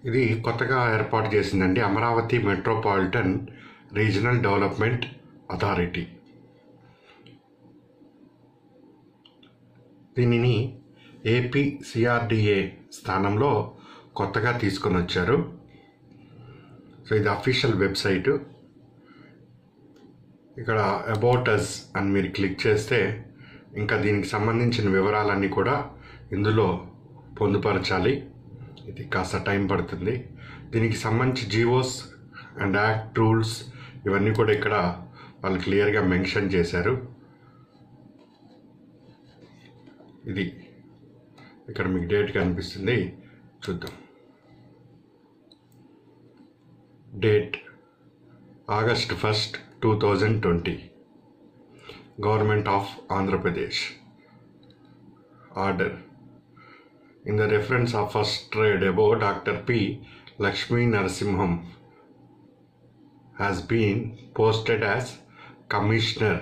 ఇది కొత్తగా ఏర్పాటు చేసిందండి Amaravati metropolitan regional development authority దీనిని ఏపీ సిఆర్డిఏ స్థానంలో కొత్తగా తీసుకొని వచ్చారు సో ఇది అఫీషియల్ వెబ్సైటు ఇక్కడ అబౌట్ అస్ అని మీరు క్లిక్ చేస్తే ఇంకా దీనికి సంబంధించిన వివరాలన్నీ కూడా ఇందులో పొందుపరచాలి ఇది కాస్త టైం పడుతుంది దీనికి సంబంధించి జీవోస్ అండ్ యాక్ట్ రూల్స్ ఇవన్నీ కూడా ఇక్కడ వాళ్ళు క్లియర్గా మెన్షన్ చేశారు ఇది ఇక్కడ మీకు డేట్ కనిపిస్తుంది చూద్దాం date August first two thousand twenty government of Andhra Pradesh order in the reference of first trade above Dr. P. Lakshmi Narasimham has been posted as Commissioner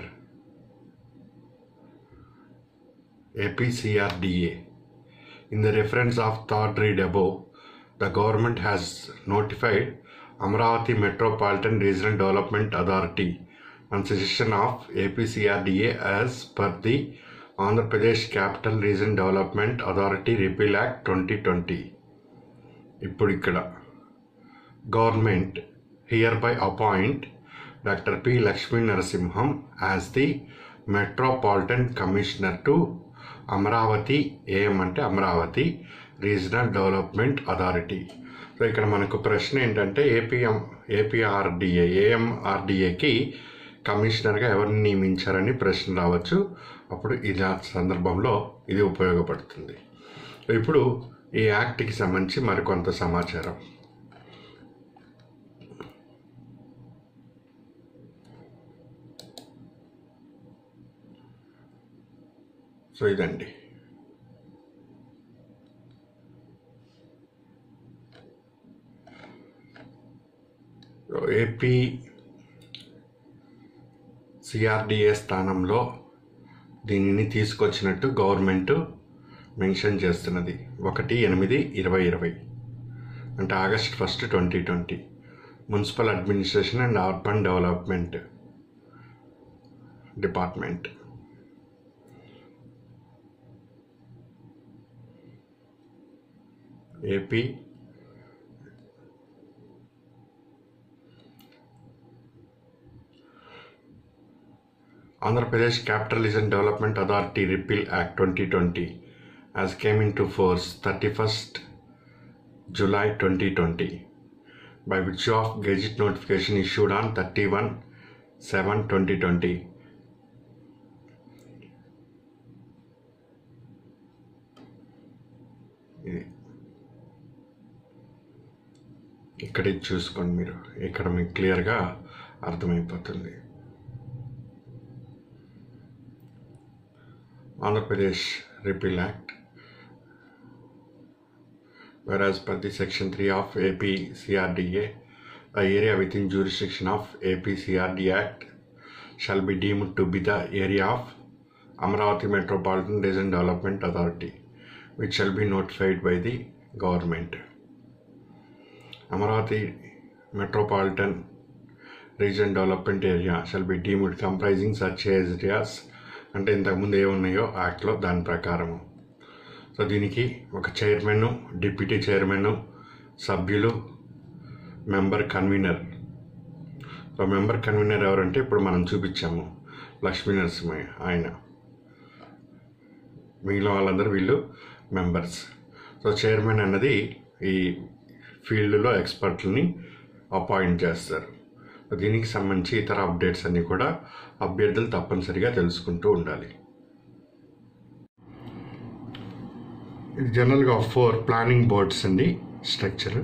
APCRDA. In the reference of third read above, the government has notified Amravati Metropolitan Regional Development Authority on suggestion of APCRDA as per the Andhra Pradesh Capital Region Development Authority Repeal Act 2020 ఇప్పుడు ఇక్కడ government here by appoint doctor P Lakshmi Narasimham as the metropolitan commissioner to Amaravati AM అంటే Amaravati regional development authority so ఇక్కడ మనకు ప్రశ్న ఏంటంటే APM ఏపీఆర్డిఏ ఏఎంఆర్డిఏకి కమిషనర్గా ఎవరిని నియమించారని ప్రశ్న రావచ్చు అప్పుడు ఇలా సందర్భంలో ఇది ఉపయోగపడుతుంది ఇప్పుడు ఈ యాక్ట్కి సంబంధించి మరికొంత సమాచారం సో ఇదండి సో ఏపీ సిఆర్డిఏ స్థానంలో దీనిని తీసుకొచ్చినట్టు గవర్నమెంట్ మెన్షన్ చేస్తున్నది ఒకటి ఎనిమిది ఇరవై ఇరవై అంటే August first twenty twenty municipal administration and urban development department AP Andhra Pradesh Capitalism Development Authority Repeal Act 2020 as came into force 31st July 2020 by virtue of Gazette notification issued on 31 7 2020 ఇది ఇక్కడ ఇది చూసుకోండి మీరు ఇక్కడ మీకు క్లియర్గా అర్థమైపోతుంది Andhra Pradesh Repeal Act. Whereas per the Section 3 of AP CRDA, the area within jurisdiction of AP CRD Act shall be deemed to be the area of Amravati Metropolitan Region Development Authority, which shall be notified by the government. Amravati Metropolitan Region Development Area shall be deemed comprising such areas అంటే ఇంతకుముందు ఏమున్నాయో యాక్ట్లో దాని ప్రకారము so దీనికి ఒక chairman deputy chairman సభ్యులు member convener so member convener ఎవరంటే ఇప్పుడు మనం చూపించాము లక్ష్మీ నరసింహయ్య ఆయన మిగిలిన వాళ్ళందరూ వీళ్ళు మెంబర్స్ సో చైర్మన్ అన్నది ఈ ఫీల్డ్లో ఎక్స్పర్ట్లని అపాయింట్ చేస్తారు దీనికి సంబంధించి ఇతర అప్డేట్స్ అన్నీ కూడా అభ్యర్థులు తప్పనిసరిగా తెలుసుకుంటూ ఉండాలి ఇది జనరల్గా ఫోర్ ప్లానింగ్ బోర్డ్స్ అండి స్ట్రక్చర్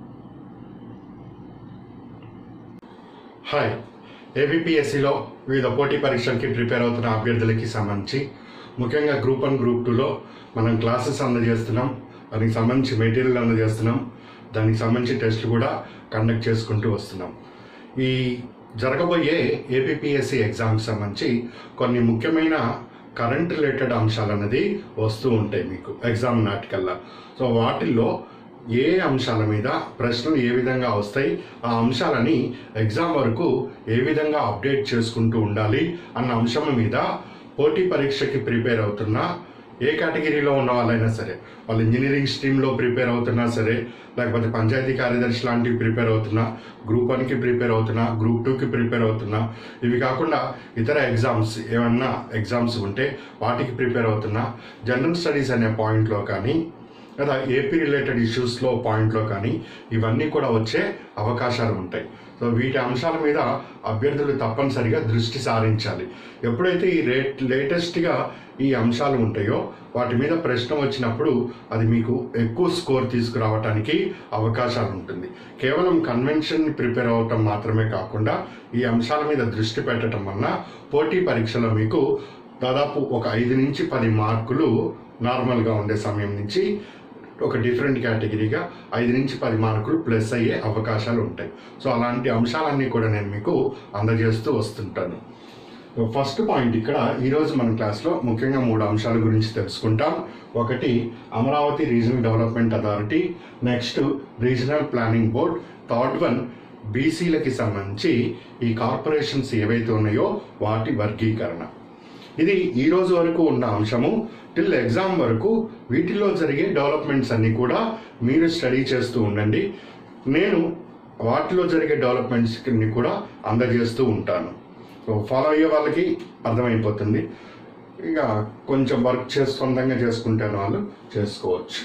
హాయ్ ఏబిపిఎస్సిలో వివిధ పోటీ పరీక్షలకి ప్రిపేర్ అవుతున్న అభ్యర్థులకి సంబంధించి ముఖ్యంగా గ్రూప్ వన్ గ్రూప్ టూలో మనం క్లాసెస్ అందజేస్తున్నాం దానికి సంబంధించి మెటీరియల్ అందజేస్తున్నాం దానికి సంబంధించి టెస్ట్లు కూడా కండక్ట్ చేసుకుంటూ వస్తున్నాం ఈ జరగబోయే ఏపీఎస్సి ఎగ్జామ్కి సంబంధించి కొన్ని ముఖ్యమైన కరెంట్ రిలేటెడ్ అంశాలు అన్నది వస్తూ ఉంటాయి మీకు ఎగ్జామ్ నాటికల్లా సో వాటిల్లో ఏ అంశాల మీద ప్రశ్నలు ఏ విధంగా వస్తాయి ఆ అంశాలని ఎగ్జామ్ వరకు ఏ విధంగా అప్డేట్ చేసుకుంటూ ఉండాలి అన్న అంశం మీద పోటీ పరీక్షకి ప్రిపేర్ అవుతున్న ఏ కేటగిరీలో ఉన్న వాళ్ళైనా సరే వాళ్ళు ఇంజనీరింగ్ స్ట్రీమ్లో ప్రిపేర్ అవుతున్నా సరే లేకపోతే పంచాయతీ కార్యదర్శి లాంటివి ప్రిపేర్ అవుతున్నా గ్రూప్ వన్కి ప్రిపేర్ అవుతున్నా గ్రూప్ టూకి ప్రిపేర్ అవుతున్నా ఇవి కాకుండా ఇతర ఎగ్జామ్స్ ఏమన్నా ఎగ్జామ్స్ ఉంటే వాటికి ప్రిపేర్ అవుతున్నా జనరల్ స్టడీస్ అనే పాయింట్లో కానీ లేదా ఏపీ రిలేటెడ్ ఇష్యూస్లో పాయింట్లో కానీ ఇవన్నీ కూడా వచ్చే అవకాశాలు ఉంటాయి సో వీటి అంశాల మీద అభ్యర్థులు తప్పనిసరిగా దృష్టి సారించాలి ఎప్పుడైతే ఈ రేట్ లేటెస్ట్గా ఈ అంశాలు ఉంటాయో వాటి మీద ప్రశ్న వచ్చినప్పుడు అది మీకు ఎక్కువ స్కోర్ తీసుకురావడానికి అవకాశాలు ఉంటుంది కేవలం కన్వెన్షన్ ప్రిపేర్ అవ్వటం మాత్రమే కాకుండా ఈ అంశాల మీద దృష్టి పెట్టడం వలన పోటీ పరీక్షలో మీకు దాదాపు ఒక ఐదు నుంచి పది మార్కులు నార్మల్గా ఉండే సమయం నుంచి ఒక డిఫరెంట్ కేటగిరీగా ఐదు నుంచి పది మార్కులు ప్లస్ అయ్యే అవకాశాలు ఉంటాయి సో అలాంటి అంశాలన్నీ కూడా నేను మీకు అందజేస్తూ వస్తుంటాను ఫస్ట్ పాయింట్ ఇక్కడ ఈరోజు మన క్లాస్లో ముఖ్యంగా మూడు అంశాల గురించి తెలుసుకుంటాం ఒకటి Amaravati regional development authority next regional planning board third one బీసీలకి సంబంధించి ఈ కార్పొరేషన్స్ ఏవైతే ఉన్నాయో వాటి వర్గీకరణ ఇది ఈ రోజు వరకు ఉన్న అంశము టిల్ ఎగ్జామ్ వరకు వీటిలో జరిగే డెవలప్మెంట్స్ అన్నీ కూడా మీరు స్టడీ చేస్తూ ఉండండి నేను వాటిలో జరిగే డెవలప్మెంట్స్ని కూడా అందజేస్తూ ఉంటాను సో ఫాలో అయ్యే వాళ్ళకి అర్థమైపోతుంది ఇక కొంచెం వర్క్ చేసి సొంతంగా చేసుకుంటాను వాళ్ళు చేసుకోవచ్చు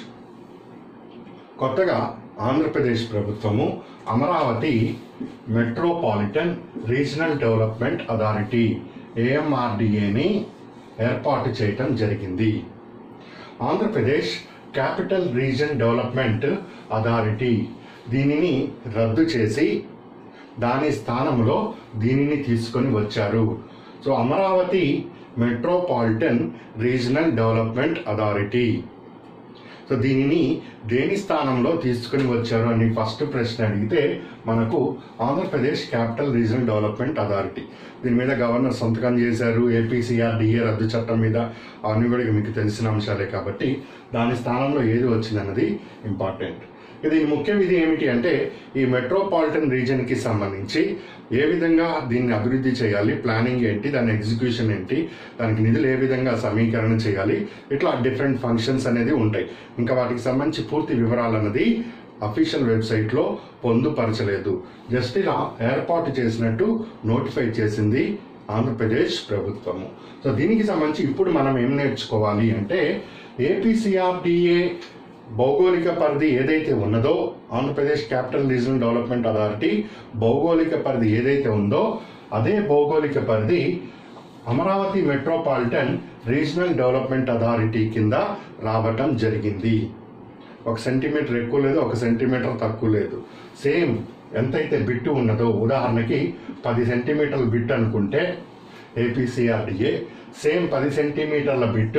కొత్తగా ఆంధ్రప్రదేశ్ ప్రభుత్వము Amaravati metropolitan regional development authority ఏఎంఆర్డిఏని ఏర్పాటు చేయటం జరిగింది Andhra Pradesh capital region development authority దీనిని రద్దు చేసి దాని స్థానంలో దీనిని తీసుకొని వచ్చారు so Amaravati metropolitan regional development authority so దీనిని దేని స్థానంలో తీసుకుని వచ్చారు అని ఫస్ట్ ప్రశ్న అడిగితే మనకు Andhra Pradesh capital regional development authority దీని మీద గవర్నర్ సంతకం చేశారు ఏపీసీఆర్డీఏ రద్దు చట్టం మీద అవన్నీ కూడా మీకు తెలిసిన అంశాలే కాబట్టి దాని స్థానంలో ఏది వచ్చిందన్నది ఇంపార్టెంట్ దీని ముఖ్య విధి ఏమిటి అంటే ఈ మెట్రోపాలిటన్ రీజన్కి సంబంధించి ఏ విధంగా దీన్ని అభివృద్ధి చేయాలి ప్లానింగ్ ఏంటి దాని ఎగ్జిక్యూషన్ ఏంటి దానికి నిధులు ఏ విధంగా సమీకరణ చేయాలి ఇట్లా డిఫరెంట్ ఫంక్షన్స్ అనేది ఉంటాయి ఇంకా వాటికి సంబంధించి పూర్తి వివరాలు అన్నది అఫీషియల్ వెబ్సైట్లో పొందుపరచలేదు జస్ట్ ఇలా ఏర్పాటు చేసినట్టు నోటిఫై చేసింది ఆంధ్రప్రదేశ్ ప్రభుత్వము సో దీనికి సంబంధించి ఇప్పుడు మనం ఏం నేర్చుకోవాలి అంటే ఏపీసీఆర్టీఏ భౌగోళిక పరిధి ఏదైతే ఉన్నదో Andhra Pradesh capital regional development authority భౌగోళిక పరిధి ఏదైతే ఉందో అదే భౌగోళిక పరిధి Amaravati metropolitan regional development authority కింద రావటం జరిగింది ఒక సెంటీమీటర్ ఎక్కువ లేదు ఒక సెంటీమీటర్ తక్కువ లేదు సేమ్ ఎంతైతే బిట్టు ఉన్నదో ఉదాహరణకి పది సెంటీమీటర్ల బిట్ అనుకుంటే ఏపీసీఆర్డిఏ సేమ్ పది సెంటీమీటర్ల బిట్టు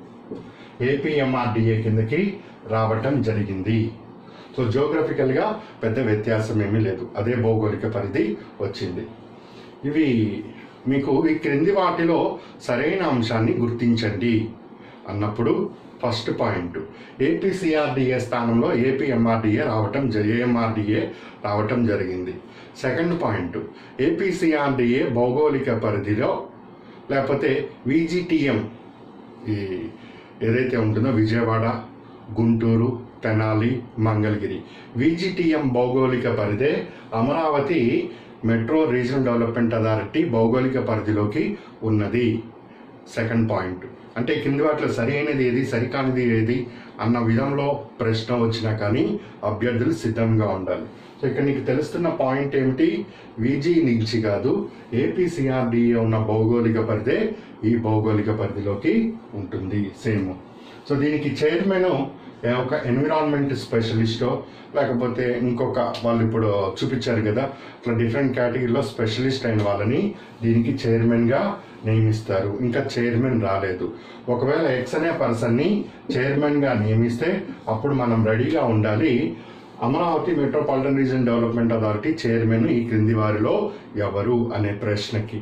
ఏపీఎంఆర్డిఏ కిందకి రావటం జరిగింది సో జోగ్రఫికల్గా పెద్ద వ్యత్యాసం ఏమీ లేదు అదే భౌగోళిక పరిధి వచ్చింది ఇవి మీకు ఈ క్రింది వాటిలో సరైన అంశాన్ని గుర్తించండి అన్నప్పుడు ఫస్ట్ పాయింట్ ఏపీసీఆర్డిఏ స్థానంలో ఏపీఎంఆర్డిఏ రావటం ఏఎంఆర్డిఏ రావటం జరిగింది సెకండ్ పాయింట్ ఏపీసీఆర్డిఏ భౌగోళిక పరిధిలో లేకపోతే విజిటిఎం ఈ ఏదైతే ఉంటుందో విజయవాడ గుంటూరు తెనాలి మంగళగిరి విజిటిఎం భౌగోళిక పరిధే Amaravati metro regional development authority భౌగోళిక పరిధిలోకి ఉన్నది సెకండ్ పాయింట్ అంటే కింది వాటిలో సరి అయినది ఏది సరికానిది ఏది అన్న విధంలో ప్రశ్న వచ్చినా కానీ అభ్యర్థులు సిద్ధంగా ఉండాలి సో ఇక్కడ నీకు తెలుస్తున్న పాయింట్ ఏమిటి విజీ నుంచి కాదు ఏపీసీఆర్డిఏ ఉన్న భౌగోళిక పరిధే ఈ భౌగోళిక పరిధిలోకి ఉంటుంది సేమ్ సో దీనికి చైర్మన్ ఒక ఎన్విరాన్మెంట్ స్పెషలిస్టో లేకపోతే ఇంకొక వాళ్ళు ఇప్పుడు చూపించారు కదా ఇట్లా డిఫరెంట్ కేటగిరీలో స్పెషలిస్ట్ అయిన వాళ్ళని దీనికి చైర్మన్గా నియమిస్తారు ఇంకా చైర్మన్ రాలేదు ఒకవేళ ఎక్స్ అనే పర్సన్ని చైర్మన్గా నియమిస్తే అప్పుడు మనం రెడీగా ఉండాలి Amaravati metropolitan region development authority chairman ఈ క్రింది వారిలో ఎవరు అనే ప్రశ్నకి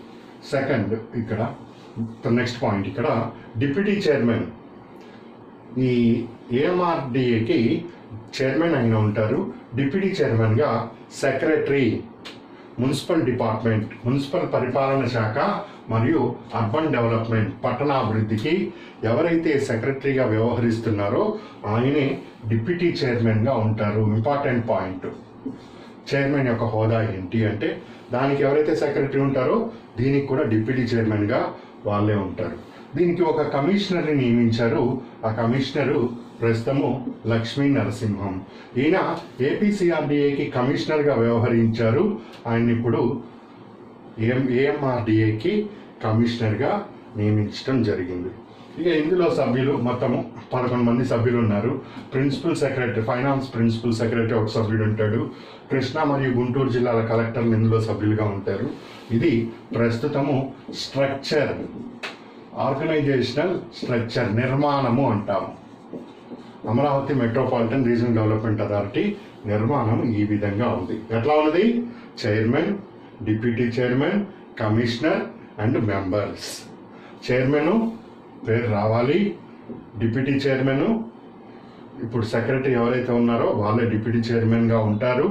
సెకండ్ ఇక్కడ నెక్స్ట్ పాయింట్ ఇక్కడ డిప్యూటీ చైర్మన్ ఈ ఏఎంఆర్డిఏకి చైర్మన్ అయిన ఉంటారు డిప్యూటీ చైర్మన్గా సెక్రటరీ మున్సిపల్ డిపార్ట్మెంట్ మున్సిపల్ పరిపాలన శాఖ మరియు అర్బన్ డెవలప్మెంట్ పట్టణాభివృద్ధికి ఎవరైతే సెక్రటరీగా వ్యవహరిస్తున్నారో ఆయనే డిప్యూటీ చైర్మన్గా ఉంటారు ఇంపార్టెంట్ పాయింట్ చైర్మన్ యొక్క హోదా ఏంటి అంటే దానికి ఎవరైతే సెక్రటరీ ఉంటారో దీనికి కూడా డిప్యూటీ చైర్మన్గా వాళ్ళే ఉంటారు దీనికి ఒక కమిషనర్ని నియమించారు ఆ కమిషనరు ప్రస్తుతము లక్ష్మీ నరసింహం ఈయన ఏపీసీఆర్డీఏకి కమిషనర్గా వ్యవహరించారు ఆయన ఇప్పుడు ఏం ఏఎంఆర్డిఏకి కమిషనర్గా నియమించడం జరిగింది ఇక ఇందులో సభ్యులు మొత్తము పదకొండు మంది సభ్యులు ఉన్నారు principal secretary finance principal secretary ఒక సభ్యుడు ఉంటాడు కృష్ణా మరియు గుంటూరు జిల్లాల కలెక్టర్లు ఇందులో సభ్యులుగా ఉంటారు ఇది ప్రస్తుతము స్ట్రక్చర్ ఆర్గనైజేషనల్ స్ట్రక్చర్ నిర్మాణము అంటాము Amaravati metropolitan regional development authority నిర్మాణం ఈ విధంగా ఉంది ఎట్లా ఉన్నది chairman deputy chairman commissioner and members chairman పేరు రావాలి డిప్యూటీ చైర్మన్ ఇప్పుడు సెక్రటరీ ఎవరైతే ఉన్నారో వాళ్ళే డిప్యూటీ చైర్మన్గా ఉంటారు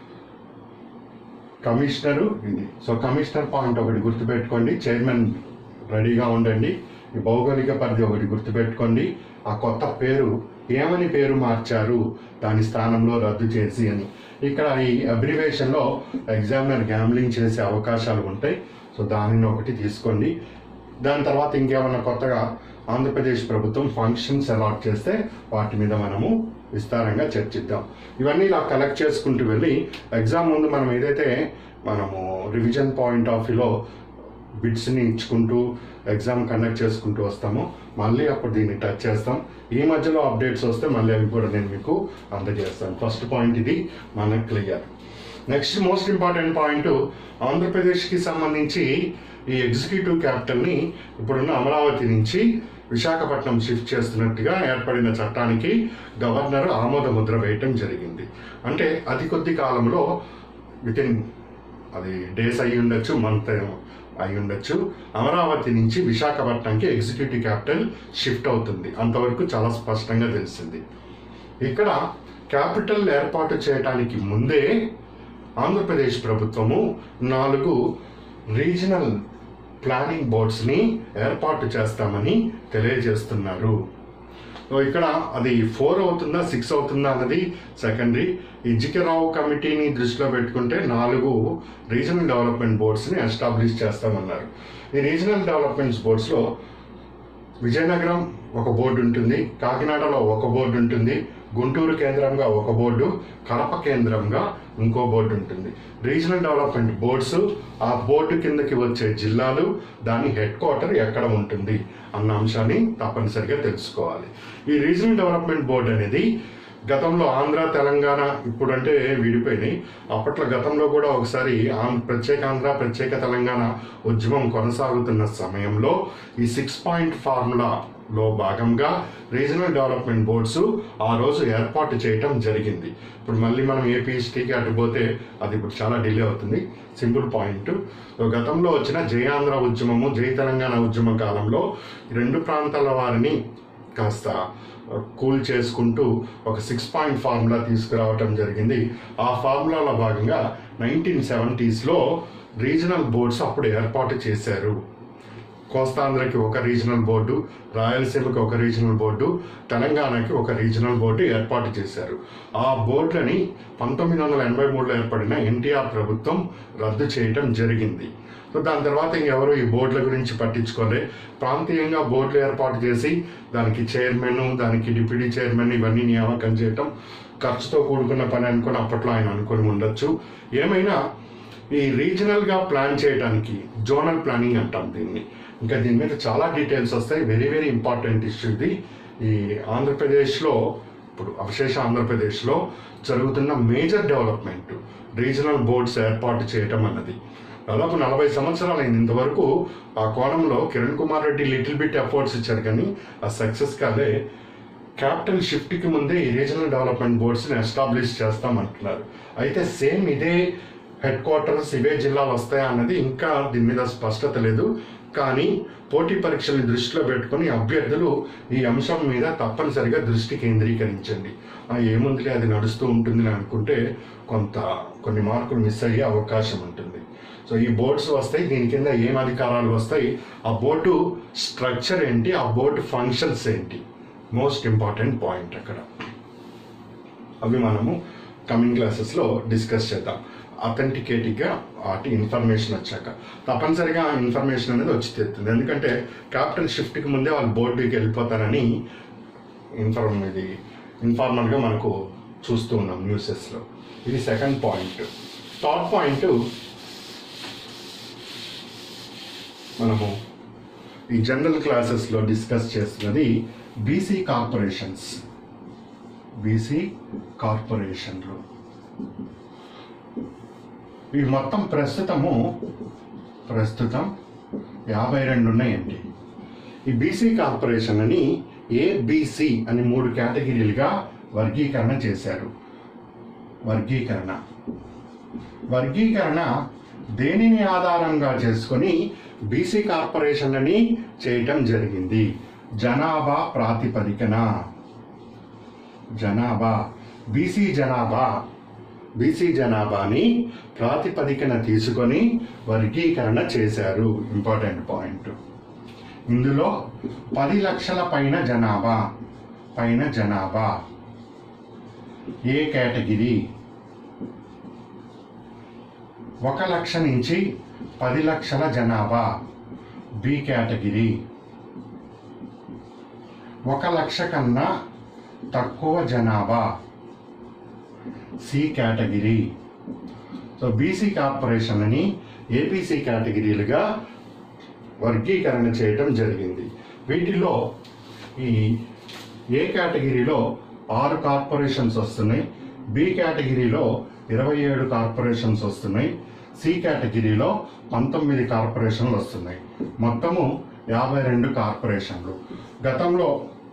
కమిషనరు ఇది సో కమిషనర్ పాయింట్ ఒకటి గుర్తుపెట్టుకోండి చైర్మన్ రెడీగా ఉండండి ఈ భౌగోళిక పరిధి ఒకటి గుర్తుపెట్టుకోండి ఆ కొత్త పేరు ఏమని పేరు మార్చారు దాని స్థానంలో రద్దు చేసి అని ఇక్కడ ఈ అబ్రివేషన్లో ఎగ్జామినర్ గ్యామ్లింగ్ చేసే అవకాశాలు ఉంటాయి సో దానిని ఒకటి తీసుకోండి దాని తర్వాత ఇంకేమన్నా కొత్తగా ఆంధ్రప్రదేశ్ ప్రభుత్వం ఫంక్షన్స్ అలాట్ చేస్తే వాటి మీద మనము విస్తారంగా చర్చిద్దాం ఇవన్నీ ఇలా కలెక్ట్ చేసుకుంటూ వెళ్ళి ఎగ్జామ్ ముందు మనం ఏదైతే మనము రివిజన్ పాయింట్ ఆఫ్ వ్యూలో బిట్స్ని ఇచ్చుకుంటూ ఎగ్జామ్ కండక్ట్ చేసుకుంటూ వస్తాము మళ్ళీ అప్పుడు దీన్ని టచ్ చేస్తాం ఈ మధ్యలో అప్డేట్స్ వస్తే మళ్ళీ అవి కూడా నేను మీకు అందజేస్తాను ఫస్ట్ పాయింట్ ఇది మనకు clear next most important point ఆంధ్రప్రదేశ్కి సంబంధించి ఈ ఎగ్జిక్యూటివ్ క్యాపిటల్ని ఇప్పుడున్న అమరావతి నుంచి విశాఖపట్నం షిఫ్ట్ చేస్తున్నట్టుగా ఏర్పడిన చట్టానికి గవర్నర్ ఆమోద ముద్ర వేయటం జరిగింది అంటే అతి కొద్ది కాలంలో విత్ ఇన్ అది డేస్ అయి ఉండొచ్చు మంత్ అయి ఉండొచ్చు అమరావతి నుంచి విశాఖపట్నంకి ఎగ్జిక్యూటివ్ క్యాపిటల్ షిఫ్ట్ అవుతుంది అంతవరకు చాలా స్పష్టంగా తెలిసింది ఇక్కడ క్యాపిటల్ ఏర్పాటు చేయడానికి ముందే ఆంధ్రప్రదేశ్ ప్రభుత్వము నాలుగు రీజనల్ ప్లానింగ్ బోర్డ్స్ని ఏర్పాటు చేస్తామని తెలియజేస్తున్నారు సో ఇక్కడ అది ఫోర్ అవుతుందా సిక్స్ అవుతుందా అన్నది సెకండరీ ఈ జికెరావు కమిటీని దృష్టిలో పెట్టుకుంటే నాలుగు రీజనల్ డెవలప్మెంట్ బోర్డ్స్ని ఎస్టాబ్లిష్ చేస్తామన్నారు ఈ రీజనల్ డెవలప్మెంట్స్ బోర్డ్స్లో విజయనగరం ఒక బోర్డు ఉంటుంది కాకినాడలో ఒక బోర్డు ఉంటుంది గుంటూరు కేంద్రంగా ఒక బోర్డు కడప కేంద్రంగా ఇంకో బోర్డు ఉంటుంది రీజనల్ డెవలప్మెంట్ బోర్డ్స్ ఆ బోర్డు కిందకి వచ్చే జిల్లాలు దాని హెడ్ క్వార్టర్ ఎక్కడ ఉంటుంది అన్న అంశాన్ని తప్పనిసరిగా తెలుసుకోవాలి ఈ రీజనల్ డెవలప్మెంట్ బోర్డు అనేది గతంలో ఆంధ్ర తెలంగాణ ఇప్పుడంటే విడిపోయినాయి అప్పట్లో గతంలో కూడా ఒకసారి ఆం- ప్రత్యేక ఆంధ్ర ప్రత్యేక తెలంగాణ ఉద్యమం కొనసాగుతున్న సమయంలో ఈ సిక్స్ పాయింట్ ఫార్ములాలో భాగంగా రీజనల్ డెవలప్మెంట్ బోర్డ్స్ ఆ రోజు ఏర్పాటు చేయటం జరిగింది ఇప్పుడు మళ్ళీ మనం ఏపీఎస్టీకి అటు పోతే అది ఇప్పుడు చాలా డిలే అవుతుంది సింపుల్ పాయింట్ గతంలో వచ్చిన జై ఆంధ్ర ఉద్యమము జై తెలంగాణ ఉద్యమ కాలంలో ఈ రెండు ప్రాంతాల వారిని కాస్త కూల్ చేసుకుంటూ ఒక సిక్స్ పాయింట్ ఫార్ములా తీసుకురావటం జరిగింది ఆ ఫార్ములాలో భాగంగా నైన్టీన్ సెవెంటీస్లో రీజనల్ బోర్డ్స్ అప్పుడు ఏర్పాటు చేశారు కోస్తాంధ్రకి ఒక రీజనల్ బోర్డు రాయలసీమకి ఒక రీజనల్ బోర్డు తెలంగాణకి ఒక రీజనల్ బోర్డు ఏర్పాటు చేశారు ఆ బోర్డులని పంతొమ్మిది వందల ఎనభై మూడులో ఏర్పడిన ఎన్టీఆర్ ప్రభుత్వం రద్దు చేయటం జరిగింది సో దాని తర్వాత ఇంకెవరు ఈ బోర్డుల గురించి పట్టించుకోలే ప్రాంతీయంగా బోర్డులు ఏర్పాటు చేసి దానికి చైర్మన్ దానికి డిప్యూటీ చైర్మన్ ఇవన్నీ నియామకం చేయటం ఖర్చుతో కూడుకున్న పని అనుకుని అప్పట్లో ఆయన అనుకుని ఉండొచ్చు ఏమైనా ఈ రీజనల్గా ప్లాన్ చేయడానికి జోనల్ ప్లానింగ్ అంటాం దీన్ని ఇంకా దీని మీద చాలా డీటెయిల్స్ వస్తాయి వెరీ వెరీ ఇంపార్టెంట్ ఇష్యూ ఇది ఈ ఆంధ్రప్రదేశ్లో ఇప్పుడు అవశేష ఆంధ్రప్రదేశ్లో జరుగుతున్న మేజర్ డెవలప్మెంట్ రీజనల్ బోర్డ్స్ ఏర్పాటు చేయటం అన్నది దాదాపు నలభై సంవత్సరాలైంది ఇంతవరకు ఆ కోణంలో Kiran Kumar Reddy little bit efforts ఇచ్చారు కానీ ఆ సక్సెస్ కాలే క్యాపిటల్ షిఫ్ట్కి ముందే ఈ రీజనల్ డెవలప్మెంట్ బోర్డ్స్ని ఎస్టాబ్లిష్ చేస్తామంటున్నారు అయితే సేమ్ ఇదే హెడ్ క్వార్టర్స్ ఇవే జిల్లాలు వస్తాయా అన్నది ఇంకా దీని మీద స్పష్టత లేదు కానీ పోటీ పరీక్షల్ని దృష్టిలో పెట్టుకొని అభ్యర్థులు ఈ అంశం మీద తప్పనిసరిగా దృష్టి కేంద్రీకరించండి ఆ, ఏముందిలే అది నడుస్తూ ఉంటుంది అనుకుంటే కొంత కొన్ని మార్కులు మిస్ అయ్యే అవకాశం ఉంటుంది సో ఈ బోర్డ్స్ వస్తాయి దీని కింద ఏం అధికారాలు వస్తాయి ఆ బోర్డు స్ట్రక్చర్ ఏంటి ఆ బోర్డు ఫంక్షన్స్ ఏంటి మోస్ట్ ఇంపార్టెంట్ పాయింట్ అక్కడ అవి మనము కమింగ్ క్లాసెస్లో డిస్కస్ చేద్దాం అథెంటికేటివ్గా వాటి ఇన్ఫర్మేషన్ వచ్చాక తప్పనిసరిగా ఆ ఇన్ఫర్మేషన్ అనేది వచ్చి తెస్తుంది ఎందుకంటే క్యాపిటల్ షిఫ్ట్కి ముందే వాళ్ళు బోర్డుకి వెళ్ళిపోతారని ఇన్ఫార్మ్ ఇది ఇన్ఫార్మల్గా మనకు చూస్తూ ఉన్నాం న్యూసెస్లో ఇది సెకండ్ పాయింట్ థర్డ్ పాయింట్ మనము ఈ జనరల్ క్లాసెస్లో డిస్కస్ చేస్తున్నది బీసీ కార్పొరేషన్స్ బీసీ కార్పొరేషన్లు ఇవి మొత్తం ప్రస్తుతము ప్రస్తుతం యాభై రెండు ఉన్నాయండి ఈ బీసీ కార్పొరేషన్ అని ఏబిసి అని మూడు కేటగిరీలుగా వర్గీకరణ చేశారు వర్గీకరణ వర్గీకరణ దేనిని ఆధారంగా చేసుకొని బీసీ కార్పొరేషన్లని చేయటం జరిగింది జనాభా ప్రాతిపదికన జనాభా బీసీ జనాభా బీసీ జనాభాని ప్రాతిపదికన తీసుకొని వర్గీకరణ చేశారు ఇంపార్టెంట్ పాయింట్ ఇందులో పది లక్షల పైన జనాభా పైన జనాభా ఏ కేటగిరీ ఒక లక్ష నుంచి పది లక్షల జనాభా బి కేటగిరీ ఒక లక్ష కన్నా తక్కువ జనాభా C category so BC corporation అని ఏపీసీ కేటగిరీలుగా వర్గీకరణ చేయటం జరిగింది వీటిలో ఈ ఏ కేటగిరీలో ఆరు కార్పొరేషన్స్ వస్తున్నాయి బి కేటగిరీలో ఇరవై ఏడు కార్పొరేషన్స్ వస్తున్నాయి సి కేటగిరీలో పంతొమ్మిది కార్పొరేషన్లు వస్తున్నాయి మొత్తము యాభై రెండు కార్పొరేషన్లు గతంలో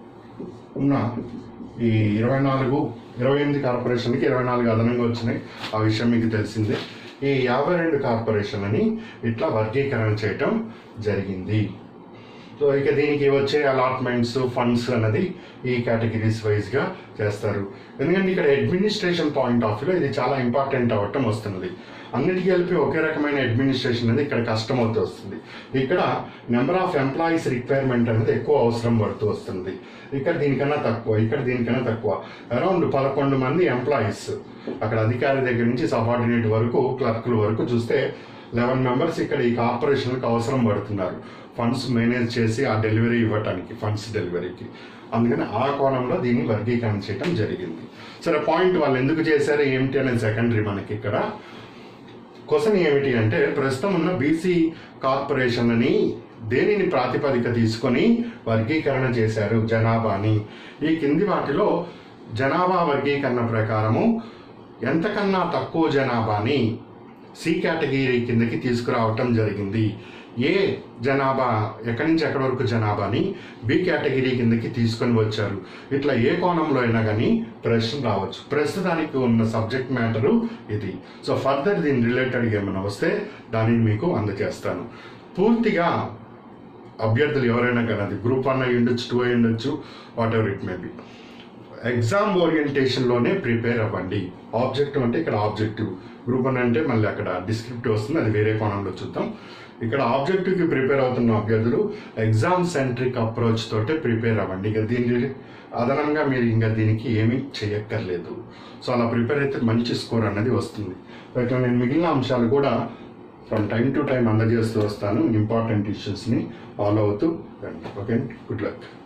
ఉన్న ఈ ఇరవై నాలుగు ఇరవై ఎనిమిది కార్పొరేషన్కి ఇరవై నాలుగు అదనంగా వచ్చినాయి ఆ విషయం మీకు తెలిసిందే ఈ యాభై రెండు కార్పొరేషన్లని ఇట్లా వర్గీకరణ చేయటం జరిగింది సో ఇక దీనికి వచ్చే అలాట్మెంట్స్ ఫండ్స్ అన్నది ఈ కేటగిరీస్ వైజ్గా చేస్తారు ఎందుకంటే ఇక్కడ అడ్మినిస్ట్రేషన్ పాయింట్ ఆఫ్ వ్యూలో ఇది చాలా ఇంపార్టెంట్ అవ్వటం వస్తున్నది అన్నిటికీ కలిపి ఒకే రకమైన అడ్మినిస్ట్రేషన్ అనేది ఇక్కడ కష్టమవుతూ వస్తుంది ఇక్కడ నెంబర్ ఆఫ్ ఎంప్లాయీస్ రిక్వైర్మెంట్ అనేది ఎక్కువ అవసరం పడుతూ వస్తుంది ఇక్కడ దీనికన్నా తక్కువ ఇక్కడ దీనికన్నా తక్కువ అరౌండ్ పదకొండు మంది ఎంప్లాయీస్ అక్కడ అధికారి దగ్గర నుంచి సబార్డినేట్ వరకు క్లర్కుల వరకు చూస్తే లెవెన్ మెంబర్స్ ఇక్కడ ఈ కార్పొరేషన్కి అవసరం పడుతున్నారు ఫండ్స్ మేనేజ్ చేసి ఆ డెలివరీ ఇవ్వటానికి ఫండ్స్ డెలివరీకి అందుకని ఆ కోణంలో దీన్ని వర్గీకరణ చేయడం జరిగింది సరే పాయింట్ వాళ్ళు ఎందుకు చేశారు ఏమిటి అనేది సెకండరీ మనకి ఇక్కడ క్వశ్చన్ ఏమిటి అంటే ప్రస్తుతం ఉన్న బీసీ కార్పొరేషన్ అని దేనిని ప్రాతిపదిక తీసుకొని వర్గీకరణ చేశారు జనాభాని ఈ కింది వాటిలో జనాభా వర్గీకరణ ప్రకారము ఎంతకన్నా తక్కువ జనాభాని సి కేటగిరీ కిందకి తీసుకురావటం జరిగింది ఏ జనాభా ఎక్కడి నుంచి ఎక్కడి వరకు జనాభాని బి కేటగిరీ కిందకి తీసుకొని వచ్చారు ఇట్లా ఏ కోణంలో అయినా కానీ ప్రశ్న రావచ్చు ప్రస్తుతానికి ఉన్న సబ్జెక్ట్ మ్యాటరు ఇది సో ఫర్దర్ దీని రిలేటెడ్గా ఏమైనా వస్తే దానిని మీకు అందజేస్తాను పూర్తిగా అభ్యర్థులు ఎవరైనా కానీ అది గ్రూప్ వన్ అయి ఉండొచ్చు టూ అయి ఉండొచ్చు whatever it may be exam ఓరియంటేషన్లోనే ప్రిపేర్ అవ్వండి ఆబ్జెక్టివ్ అంటే ఇక్కడ ఆబ్జెక్టివ్ గ్రూప్ వన్ అంటే మళ్ళీ అక్కడ డిస్క్రిప్టివ్ వస్తుంది అది వేరే కోణంలో చూద్దాం ఇక్కడ ఆబ్జెక్టివ్కి ప్రిపేర్ అవుతున్న అభ్యర్థులు ఎగ్జామ్ సెంట్రిక్ అప్రోచ్ తోటే ప్రిపేర్ అవ్వండి ఇక దీని అదనంగా మీరు ఇంకా దీనికి ఏమీ చేయక్కర్లేదు సో అలా ప్రిపేర్ అయితే మంచి స్కోర్ అన్నది వస్తుంది సో ఇట్లా నేను మిగిలిన అంశాలు కూడా ఫ్రమ్ టైం టు టైం అందజేస్తూ వస్తాను ఇంపార్టెంట్ ఇష్యూస్ని ఫాలో అవుతూ రండి ఓకే గుడ్ లక్